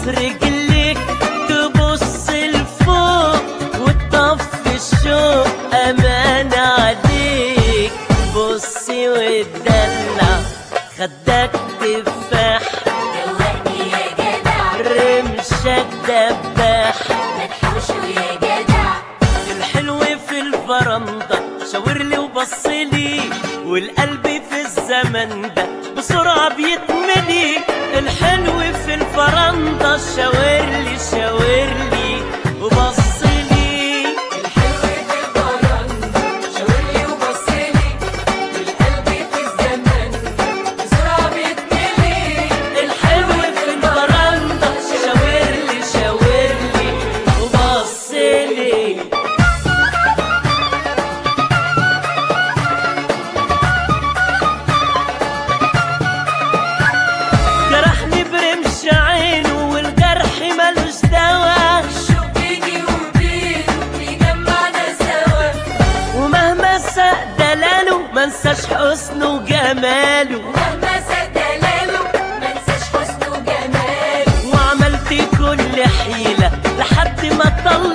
رجليك تبص لفوق وتطفي الشوق امان عليك بصي وتدلع خدك تفاح دوقني يا جدع رمشك دباح ما تحوشه يا جدع الحلو في الفرندا شاورلي وبصلي والقلب في الزمن ده بسرعة بيتملي الحلو في الفرندا شاورلي شاورلي وبصلي الحلو في البرندة شاورلي وبصلي والقلب في الزمن بسرعة بيتملي الحلو في الفرندا شاورلي شاورلي وبصلي جرحني برمش عينه والجرح ملوش دوا الشوق بيني وبينه بيجمعنا سوا ومهما ساق دلاله منساش حسنه وجماله مهما ساد دلاله منساش حسنه وجماله وعملت كل حيلة لحد ما طلع